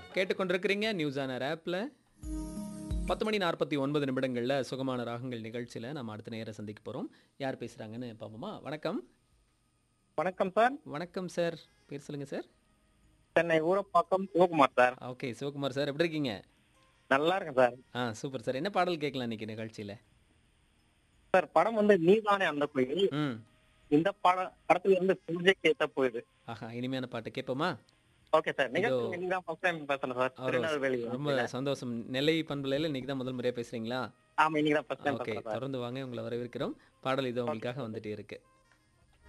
கேட்டுக்கொண்டிருக்கிறீங்க news honour ஆப்பில் பத்து மணி நாற்பத்தி ஒன்பது நிமிடங்களில் சுகமான ராகங்கள் நிகழ்ச்சியில் நம்ம அடுத்த நேரம் சந்திக்க போகிறோம் யார் பேசுகிறாங்கன்னு பார்ப்போமா வணக்கம் வணக்கம் சார் வணக்கம் சார் பேர் சொல்லுங்கள் sir Chennai Urapakkam Sivakumar sir okay Sivakumar sir எப்படி இருக்கீங்க நல்லா இருக்கேன் சார் ஆ சூப்பர் சார் என்ன பாடல் கேட்கலாம் இன்னைக்கு நிகழ்ச்சியில் சார் படம் வந்து நீதானே அந்த கோயில் ம் இந்த பட படத்துல இருந்து பூஜைக்கு ஏத்த போகுது ஆஹா இனிமையான பாட்டு கேட்போமா ஓகே சார் நிகழ்ச்சி நீங்க தான் ஃபர்ஸ்ட் டைம் பேசுறேன் சார் ஒரு- திருநெல்வேலி ரொம்ப சந்தோஷம் நெல்லை பண்பலையில் இன்னைக்கு தான் முதல் முறையாக பேசுகிறீங்களா ஆமா இன்னைக்கு தான் ஃபர்ஸ்ட் டைம் ஓகே பேசுறேன் சார் தொடர்ந்து வாங்க உங்களை வரவேற்கிறோம் பாடல் இது உங்களுக்காக வந்துட்டே இருக்கு